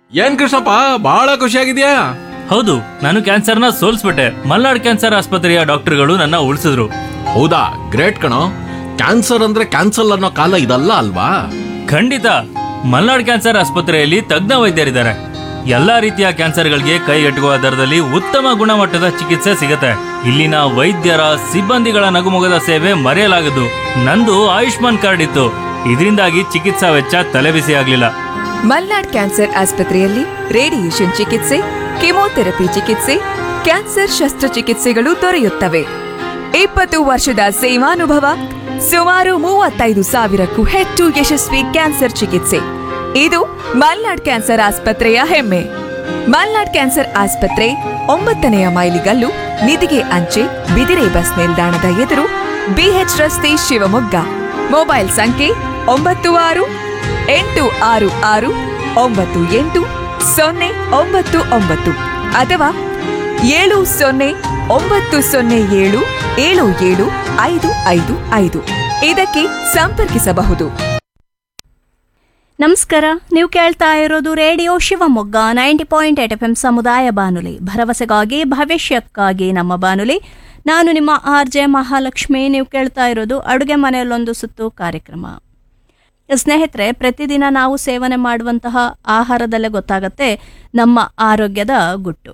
ಏನ್ ಕೃಷ್ಣಪ್ಪ ಬಹಳ ಖುಷಿಯಾಗಿದ್ಯಾ ಹೌದು ನಾನು ಕ್ಯಾನ್ಸರ್ನ ಸೋಲ್ಸ್ಬಿಟ್ಟೆ ಮಲ್ನಾಡ್ ಕ್ಯಾನ್ಸರ್ ಆಸ್ಪತ್ರೆಯ ಡಾಕ್ಟರ್ಗಳು ನನ್ನ ಉಳಿಸಿದ್ರು ಹೌದಾ ಗ್ರೇಟ್ ಕಣೋ ಕ್ಯಾನ್ಸರ್ ಅಂದ್ರೆ ಕ್ಯಾನ್ಸಲ್ ಅನ್ನೋ ಕಾಲ ಇದಲ್ಲ ಅಲ್ವಾ ಖಂಡಿತ ಮಲ್ನಾಡ್ ಕ್ಯಾನ್ಸರ್ ಆಸ್ಪತ್ರೆಯಲ್ಲಿ ತಜ್ಞ ವೈದ್ಯರಿದ್ದಾರೆ ಎಲ್ಲಾ ರೀತಿಯ ಕ್ಯಾನ್ಸರ್ಗಳಿಗೆ ಕೈಗೆಟುಕುವ ದರದಲ್ಲಿ ಉತ್ತಮ ಗುಣಮಟ್ಟದ ಚಿಕಿತ್ಸೆ ಸಿಗುತ್ತೆ ಇಲ್ಲಿನ ವೈದ್ಯರ ಸಿಬ್ಬಂದಿಗಳ ನಗುಮೊಗದ ಸೇವೆ ಮರೆಯಲಾಗದು ನಂದು ಆಯುಷ್ಮಾನ್ ಕಾರ್ಡ್ ಇತ್ತು ಇದರಿಂದಾಗಿ ಚಿಕಿತ್ಸಾ ವೆಚ್ಚ ತಲೆಬಿಸಿ ಆಗ್ಲಿಲ್ಲ ಮಲ್ನಾಡ್ ಕ್ಯಾನ್ಸರ್ ಆಸ್ಪತ್ರೆಯಲ್ಲಿ ರೇಡಿಯೇಷನ್ ಚಿಕಿತ್ಸೆ ಕೆಮೊಥೆರಪಿ ಚಿಕಿತ್ಸೆ ಕ್ಯಾನ್ಸರ್ ಶಸ್ತ್ರಚಿಕಿತ್ಸೆಗಳು ದೊರೆಯುತ್ತವೆ ಇಪ್ಪತ್ತು ವರ್ಷದ ಸೇವಾನುಭವ ಸುಮಾರು ಮೂವತ್ತೈದು ಸಾವಿರಕ್ಕೂ ಹೆಚ್ಚು ಯಶಸ್ವಿ ಕ್ಯಾನ್ಸರ್ ಚಿಕಿತ್ಸೆ ಇದು ಮಲ್ನಾಡ್ ಕ್ಯಾನ್ಸರ್ ಆಸ್ಪತ್ರೆಯ ಹೆಮ್ಮೆ ಮಲ್ನಾಡ್ ಕ್ಯಾನ್ಸರ್ ಆಸ್ಪತ್ರೆ ಒಂಬತ್ತನೆಯ ಮೈಲಿಗಲ್ಲು ನಿಧಿಗೆ ಅಂಚೆ ಬಿದಿರೆ ಬಸ್ ನಿಲ್ದಾಣದ ಎದುರು ಬಿಎಚ್ ರಸ್ತೆ ಶಿವಮೊಗ್ಗ ಮೊಬೈಲ್ ಸಂಖ್ಯೆ ಒಂಬತ್ತು ಆರು ಎಂಟು ಆರು ಆರು ಒಂಬತ್ತು ಎಂಟು ಸೊನ್ನೆ ಒಂಬತ್ತು ಒಂಬತ್ತು ಅಥವಾ ಏಳು ಸೊನ್ನೆ ಒಂಬತ್ತು ಸೊನ್ನೆ ಏಳು ಏಳು ಏಳು ಐದು ಐದು ಐದು ಇದಕ್ಕೆ ಸಂಪರ್ಕಿಸಬಹುದು ನಮಸ್ಕಾರ ನೀವು ಕೇಳ್ತಾ ಇರೋದು radio Shivamogga ninety point eight F M ಸಮುದಾಯ ಬಾನುಲಿ ಭರವಸೆಗಾಗಿ ಭವಿಷ್ಯಕ್ಕಾಗಿ ನಮ್ಮ ಬಾನುಲಿ ನಾನು ನಿಮ್ಮ ಆರ್ ಜೆ ಮಹಾಲಕ್ಷ್ಮಿ ನೀವು ಕೇಳ್ತಾ ಇರೋದು ಅಡುಗೆ ಮನೆಯಲ್ಲೊಂದು ಸುತ್ತು ಕಾರ್ಯಕ್ರಮ ಸ್ನೇಹಿತರೆ ಪ್ರತಿದಿನ ನಾವು ಸೇವನೆ ಮಾಡುವಂತಹ ಆಹಾರದಲ್ಲೇ ಗೊತ್ತಾಗತ್ತೆ ನಮ್ಮ ಆರೋಗ್ಯದ ಗುಟ್ಟು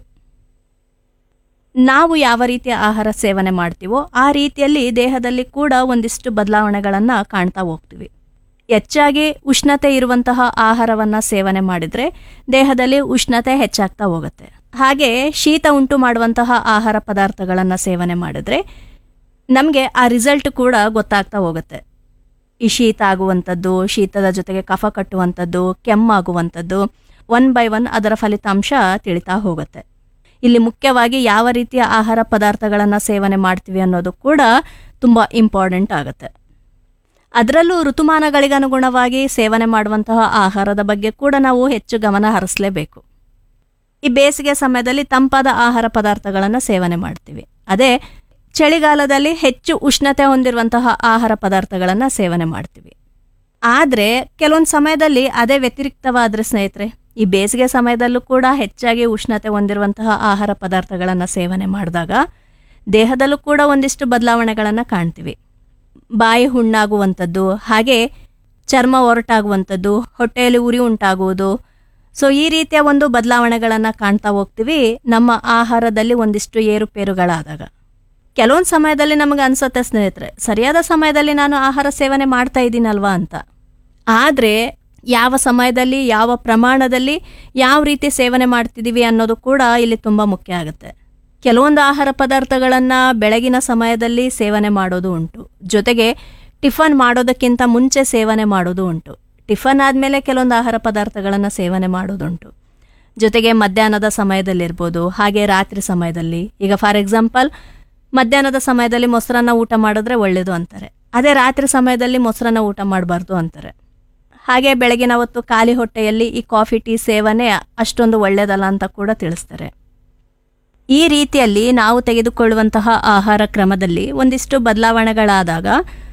ನಾವು ಯಾವ ರೀತಿಯ ಆಹಾರ ಸೇವನೆ ಮಾಡ್ತೀವೋ ಆ ರೀತಿಯಲ್ಲಿ ದೇಹದಲ್ಲಿ ಕೂಡ ಒಂದಿಷ್ಟು ಬದಲಾವಣೆಗಳನ್ನು ಕಾಣ್ತಾ ಹೋಗ್ತೀವಿ ಹೆಚ್ಚಾಗಿ ಉಷ್ಣತೆ ಇರುವಂತಹ ಆಹಾರವನ್ನು ಸೇವನೆ ಮಾಡಿದರೆ ದೇಹದಲ್ಲಿ ಉಷ್ಣತೆ ಹೆಚ್ಚಾಗ್ತಾ ಹೋಗುತ್ತೆ ಹಾಗೆ ಶೀತ ಉಂಟು ಮಾಡುವಂತಹ ಆಹಾರ ಪದಾರ್ಥಗಳನ್ನು ಸೇವನೆ ಮಾಡಿದ್ರೆ ನಮಗೆ ಆ ರಿಸಲ್ಟ್ ಕೂಡ ಗೊತ್ತಾಗ್ತಾ ಹೋಗುತ್ತೆ ಈ ಶೀತ ಆಗುವಂಥದ್ದು ಶೀತದ ಜೊತೆಗೆ ಕಫ ಕಟ್ಟುವಂಥದ್ದು ಕೆಮ್ಮಾಗುವಂಥದ್ದು ಒನ್ ಬೈ ಒನ್ ಅದರ ಫಲಿತಾಂಶ ತಿಳಿತಾ ಹೋಗುತ್ತೆ ಇಲ್ಲಿ ಮುಖ್ಯವಾಗಿ ಯಾವ ರೀತಿಯ ಆಹಾರ ಪದಾರ್ಥಗಳನ್ನು ಸೇವನೆ ಮಾಡ್ತೀವಿ ಅನ್ನೋದು ಕೂಡ ತುಂಬ ಇಂಪಾರ್ಟೆಂಟ್ ಆಗುತ್ತೆ ಅದರಲ್ಲೂ ಋತುಮಾನಗಳಿಗನುಗುಣವಾಗಿ ಸೇವನೆ ಮಾಡುವಂತಹ ಆಹಾರದ ಬಗ್ಗೆ ಕೂಡ ನಾವು ಹೆಚ್ಚು ಗಮನ ಹರಿಸಲೇಬೇಕು ಈ ಬೇಸಿಗೆ ಸಮಯದಲ್ಲಿ ತಂಪಾದ ಆಹಾರ ಪದಾರ್ಥಗಳನ್ನು ಸೇವನೆ ಮಾಡ್ತೀವಿ ಅದೇ ಚಳಿಗಾಲದಲ್ಲಿ ಹೆಚ್ಚು ಉಷ್ಣತೆ ಹೊಂದಿರುವಂತಹ ಆಹಾರ ಪದಾರ್ಥಗಳನ್ನು ಸೇವನೆ ಮಾಡ್ತೀವಿ ಆದರೆ ಕೆಲವೊಂದು ಸಮಯದಲ್ಲಿ ಅದೇ ವ್ಯತಿರಿಕ್ತವಾದರೆ ಸ್ನೇಹಿತರೆ ಈ ಬೇಸಿಗೆ ಸಮಯದಲ್ಲೂ ಕೂಡ ಹೆಚ್ಚಾಗಿ ಉಷ್ಣತೆ ಹೊಂದಿರುವಂತಹ ಆಹಾರ ಪದಾರ್ಥಗಳನ್ನು ಸೇವನೆ ಮಾಡಿದಾಗ ದೇಹದಲ್ಲೂ ಕೂಡ ಒಂದಿಷ್ಟು ಬದಲಾವಣೆಗಳನ್ನು ಕಾಣ್ತೀವಿ ಬಾಯಿ ಹುಣ್ಣಾಗುವಂಥದ್ದು ಹಾಗೆ ಚರ್ಮ ಒರಟಾಗುವಂಥದ್ದು ಹೊಟ್ಟೆಯಲ್ಲಿ ಉರಿ ಉಂಟಾಗುವುದು ಸೊ ಈ ರೀತಿಯ ಒಂದು ಬದಲಾವಣೆಗಳನ್ನು ಕಾಣ್ತಾ ಹೋಗ್ತೀವಿ ನಮ್ಮ ಆಹಾರದಲ್ಲಿ ಒಂದಿಷ್ಟು ಏರುಪೇರುಗಳಾದಾಗ ಕೆಲವೊಂದು ಸಮಯದಲ್ಲಿ ನಮಗೆ ಅನ್ಸುತ್ತೆ ಸ್ನೇಹಿತರೆ ಸರಿಯಾದ ಸಮಯದಲ್ಲಿ ನಾನು ಆಹಾರ ಸೇವನೆ ಮಾಡ್ತಾ ಇದ್ದೀನಲ್ವಾ ಅಂತ ಆದರೆ ಯಾವ ಸಮಯದಲ್ಲಿ ಯಾವ ಪ್ರಮಾಣದಲ್ಲಿ ಯಾವ ರೀತಿ ಸೇವನೆ ಮಾಡ್ತಿದ್ದೀವಿ ಅನ್ನೋದು ಕೂಡ ಇಲ್ಲಿ ತುಂಬ ಮುಖ್ಯ ಆಗುತ್ತೆ ಕೆಲವೊಂದು ಆಹಾರ ಪದಾರ್ಥಗಳನ್ನು ಬೆಳಗಿನ ಸಮಯದಲ್ಲಿ ಸೇವನೆ ಮಾಡೋದು ಉಂಟು ಜೊತೆಗೆ ಟಿಫನ್ ಮಾಡೋದಕ್ಕಿಂತ ಮುಂಚೆ ಸೇವನೆ ಮಾಡೋದು ಉಂಟು ಟಿಫನ್ ಆದಮೇಲೆ ಕೆಲವೊಂದು ಆಹಾರ ಪದಾರ್ಥಗಳನ್ನು ಸೇವನೆ ಮಾಡೋದುಂಟು ಜೊತೆಗೆ ಮಧ್ಯಾಹ್ನದ ಸಮಯದಲ್ಲಿರ್ಬೋದು ಹಾಗೆ ರಾತ್ರಿ ಸಮಯದಲ್ಲಿ ಈಗ ಫಾರ್ ಎಕ್ಸಾಂಪಲ್ ಮಧ್ಯಾಹ್ನದ ಸಮಯದಲ್ಲಿ ಮೊಸರನ್ನ ಊಟ ಮಾಡಿದ್ರೆ ಒಳ್ಳೆಯದು ಅಂತಾರೆ ಅದೇ ರಾತ್ರಿ ಸಮಯದಲ್ಲಿ ಮೊಸರನ್ನ ಊಟ ಮಾಡಬಾರ್ದು ಅಂತಾರೆ ಹಾಗೆ ಬೆಳಗಿನ ಹೊತ್ತು ಖಾಲಿ ಹೊಟ್ಟೆಯಲ್ಲಿ ಈ ಕಾಫಿ ಟೀ ಸೇವನೆ ಅಷ್ಟೊಂದು ಒಳ್ಳೆಯದಲ್ಲ ಅಂತ ಕೂಡ ತಿಳಿಸ್ತಾರೆ ಈ ರೀತಿಯಲ್ಲಿ ನಾವು ತೆಗೆದುಕೊಳ್ಳುವಂತಹ ಆಹಾರ ಕ್ರಮದಲ್ಲಿ ಒಂದಿಷ್ಟು ಬದಲಾವಣೆಗಳಾದಾಗ